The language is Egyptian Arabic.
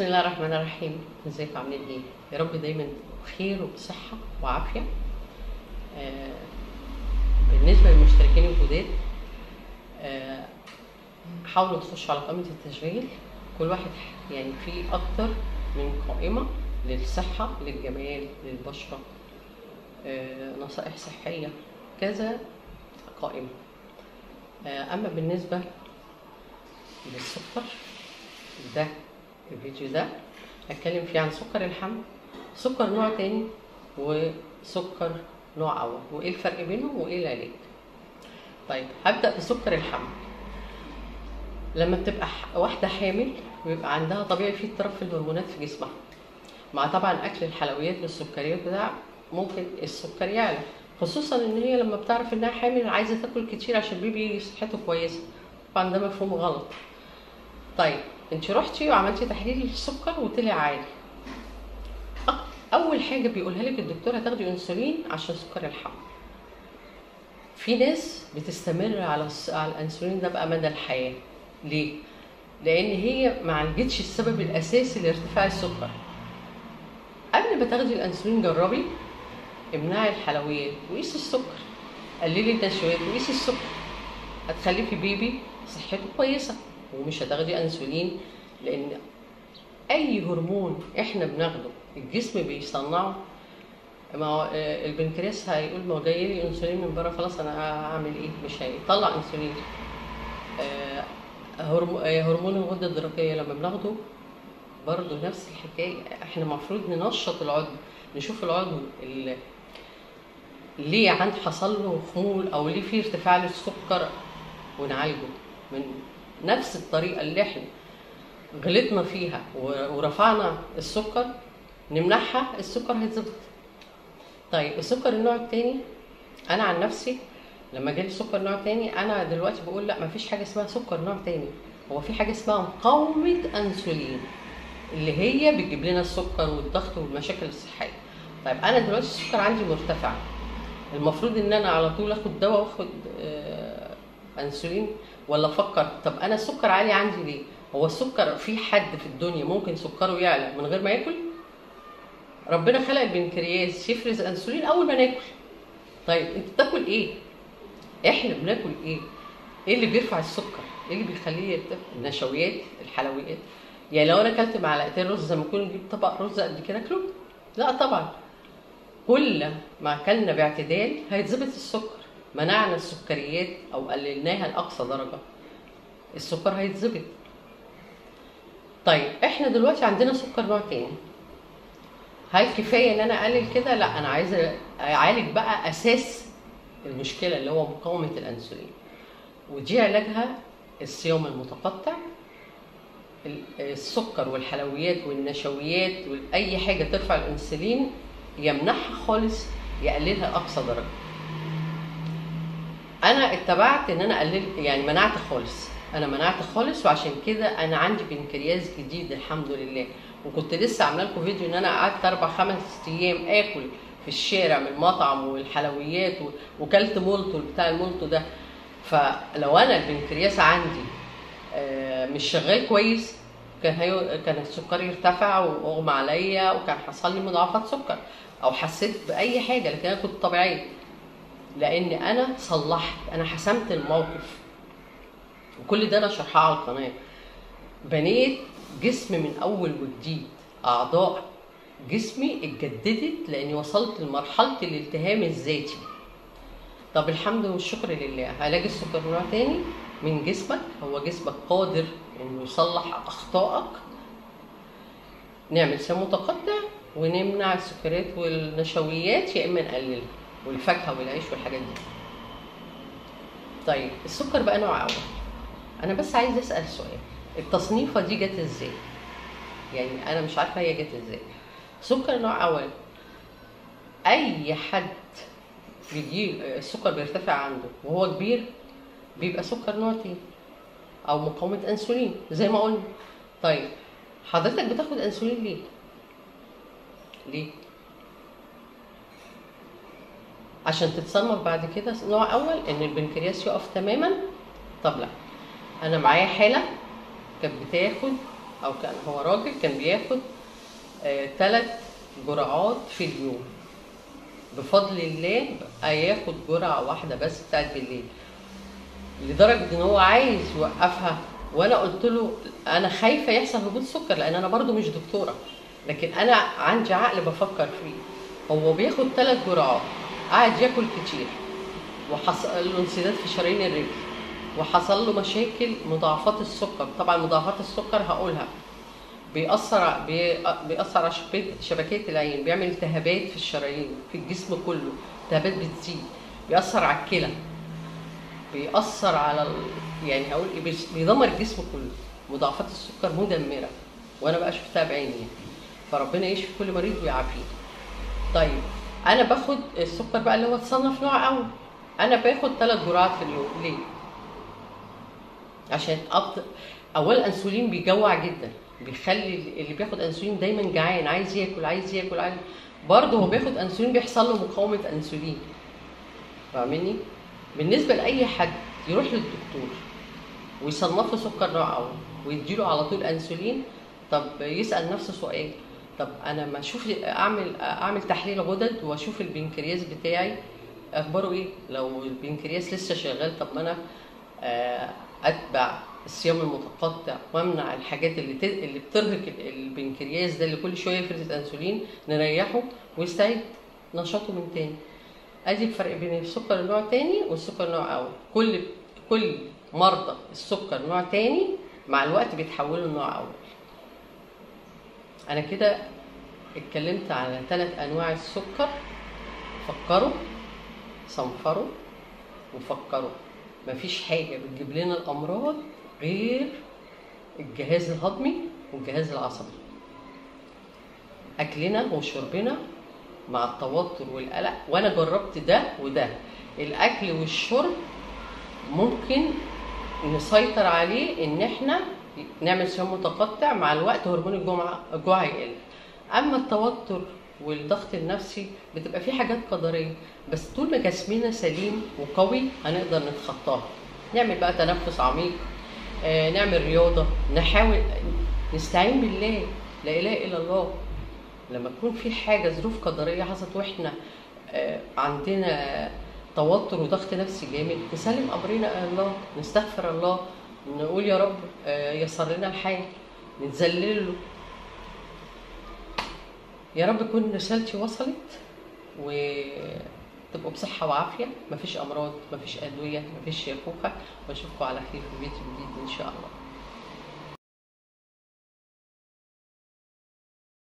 بسم الله الرحمن الرحيم ازيكم عاملين ايه يا رب دايما بخير وبصحه وعافيه آه بالنسبه للمشتركين الجداد آه حاولوا تخشوا على قائمه التشغيل كل واحد يعني في اكتر من قائمه للصحه للجمال للبشره آه نصائح صحيه كذا قائمه آه اما بالنسبه للسكر ده الفيديو ده هتكلم فيه عن سكر الحمل سكر نوع تاني وسكر نوع اول وايه الفرق بينهم وايه العلاج طيب هبدا بسكر الحمل لما بتبقى واحده حامل بيبقى عندها طبيعي في اضطراب في الهرمونات في جسمها مع طبعا اكل الحلويات والسكريات بتاع ممكن السكر يعلى خصوصا ان هي لما بتعرف انها حامل عايزه تاكل كتير عشان البيبي صحته كويسه طبعا ده مفهوم غلط طيب انت رحتي وعملتي تحليل السكر وطلع عالي اول حاجه بيقولها لك الدكتور هتاخدي انسولين عشان سكر الحمل في ناس بتستمر على على الانسولين ده بقى مدى الحياه ليه لان هي ما عالجتش السبب الاساسي لارتفاع السكر قبل ما تاخدي الانسولين جربي امنعي الحلويات وقيسي السكر قللي النشويات وقيسي السكر هتخلفي بيبي صحته كويسه ومش هتاخدي انسولين لان اي هرمون احنا بناخده الجسم بيصنعه ما هو البنكرياس هيقول ما هو جاي لي انسولين من بره خلاص انا هعمل ايه مش هيطلع انسولين هرمون الغده الدرقيه لما بناخده برضه نفس الحكايه احنا المفروض ننشط العضو نشوف العضو اللي ليه عند حصل له خمول او ليه في ارتفاع للسكر ونعالجه من نفس الطريقة اللي احنا غلطنا فيها ورفعنا السكر نمنعها السكر هيتظبط طيب السكر النوع التاني انا عن نفسي لما جالي سكر نوع تاني انا دلوقتي بقول لا مفيش حاجه اسمها سكر نوع تاني هو في حاجه اسمها مقاومه انسولين اللي هي بتجيب لنا السكر والضغط والمشاكل الصحيه طيب انا دلوقتي السكر عندي مرتفع المفروض ان انا على طول اخد دواء واخد آه انسولين ولا افكر طب انا السكر عالي عندي ليه هو السكر في حد في الدنيا ممكن سكره يعلى من غير ما ياكل ربنا خلق البنكرياس يفرز انسولين اول ما ناكل طيب انت بتاكل ايه احنا بناكل ايه ايه اللي بيرفع السكر ايه اللي بيخليه يرتفع النشويات الحلويات يعني لو انا اكلت معلقتين رز لما اكون نجيب طبق رز قد كده اكله لا طبعا كل ما اكلنا باعتدال هيتظبط السكر منعنا السكريات او قللناها لاقصى درجه السكر هيتظبط طيب احنا دلوقتي عندنا سكر نوع تاني هل كفايه ان انا اقلل كده لا انا عايزه اعالج بقى اساس المشكله اللي هو مقاومه الانسولين ودي علاجها الصيام المتقطع السكر والحلويات والنشويات واي حاجه ترفع الانسولين يمنعها خالص يقللها لاقصى درجه انا اتبعت ان انا قللت يعني منعت خالص انا منعت خالص وعشان كده انا عندي بنكرياس جديد الحمد لله وكنت لسه عامله لكم فيديو ان انا قعدت اربع خمس ايام اكل في الشارع من المطعم والحلويات وكلت مولتو بتاع المولتو ده فلو انا البنكرياس عندي مش شغال كويس كان هي كان السكر يرتفع واغمى عليا وكان حصل لي مضاعفات سكر او حسيت باي حاجه لكن انا كنت طبيعيه لان انا صلحت انا حسمت الموقف وكل ده انا شرحاه على القناه بنيت جسم من اول وجديد اعضاء جسمي اتجددت لاني وصلت لمرحله الالتهام الذاتي طب الحمد والشكر لله علاج السكر نوع تاني من جسمك هو جسمك قادر انه يصلح اخطائك نعمل سم متقطع ونمنع السكريات والنشويات يا اما نقللها والفاكهه والعيش والحاجات دي طيب السكر بقى نوع اول انا بس عايز اسال سؤال التصنيفه دي جت ازاي يعني انا مش عارفه هي جت ازاي سكر نوع اول اي حد بيجي السكر بيرتفع عنده وهو كبير بيبقى سكر نوع تاني او مقاومه انسولين زي ما قلنا طيب حضرتك بتاخد انسولين ليه ليه عشان تتصنف بعد كده نوع اول ان البنكرياس يقف تماما طب لا انا معايا حاله كانت بتاخد او كان هو راجل كان بياخد ثلاث جرعات في اليوم بفضل الله بقى ياخد جرعه واحده بس بتاعت بالليل لدرجه ان هو عايز يوقفها وانا قلت له انا خايفه يحصل هبوط سكر لان انا برضو مش دكتوره لكن انا عندي عقل بفكر فيه هو بياخد ثلاث جرعات قعد ياكل كتير وحصل له انسداد في شرايين الرجل وحصل له مشاكل مضاعفات السكر طبعا مضاعفات السكر هقولها بيأثر بي- بيأثر على شبكية- شبكية العين بيعمل التهابات في الشرايين في الجسم كله التهابات بتزيد بيأثر على الكلى بيأثر على ال... يعني هقول ايه بيس- بيدمر الجسم كله مضاعفات السكر مدمرة وانا بقى شفتها بعيني يعني. فربنا يشفي كل مريض ويعافيه طيب انا باخد السكر بقى اللي هو اتصنف نوع اول انا باخد ثلاث جرعات في اليوم ليه عشان أبط... اولا الانسولين بيجوع جدا بيخلي اللي بياخد انسولين دايما جعان عايز ياكل عايز ياكل عايز برضه هو بياخد انسولين بيحصل له مقاومه انسولين فاهمني بالنسبه لاي حد يروح للدكتور ويصنف له سكر نوع اول ويديله على طول انسولين طب يسال نفسه سؤال طب انا ما اشوف اعمل اعمل تحليل غدد واشوف البنكرياس بتاعي اخباره ايه لو البنكرياس لسه شغال طب ما انا آه، اتبع الصيام المتقطع وامنع الحاجات اللي ت- اللي بترهق ال- البنكرياس ده اللي كل شويه يفرز انسولين نريحه ويستعيد نشاطه من تاني ادي الفرق بين السكر النوع تاني والسكر نوع اول كل كل مرضى السكر نوع تاني مع الوقت بيتحولوا لنوع اول انا كده اتكلمت على ثلاث انواع السكر فكروا صنفروا وفكروا مفيش حاجه بتجيب لنا الامراض غير الجهاز الهضمي والجهاز العصبي اكلنا وشربنا مع التوتر والقلق وانا جربت ده وده الاكل والشرب ممكن نسيطر عليه ان احنا نعمل صيام متقطع مع الوقت هرمون الجوع الجوع هيقل اما التوتر والضغط النفسي بتبقى في حاجات قدريه بس طول ما جسمنا سليم وقوي هنقدر نتخطاها نعمل بقى تنفس عميق آه، نعمل رياضه نحاول نستعين بالله لا اله الا الله لما تكون في حاجه ظروف قدريه حصلت واحنا آه، عندنا توتر وضغط نفسي جامد نسلم امرنا الى الله نستغفر الله نقول يا رب آه، يسر لنا الحال نتذلل له يا رب تكون رسالتي وصلت وتبقوا بصحة وعافية مفيش أمراض مفيش أدوية مفيش شيخوخة وأشوفكم على خير في فيديو جديد إن شاء الله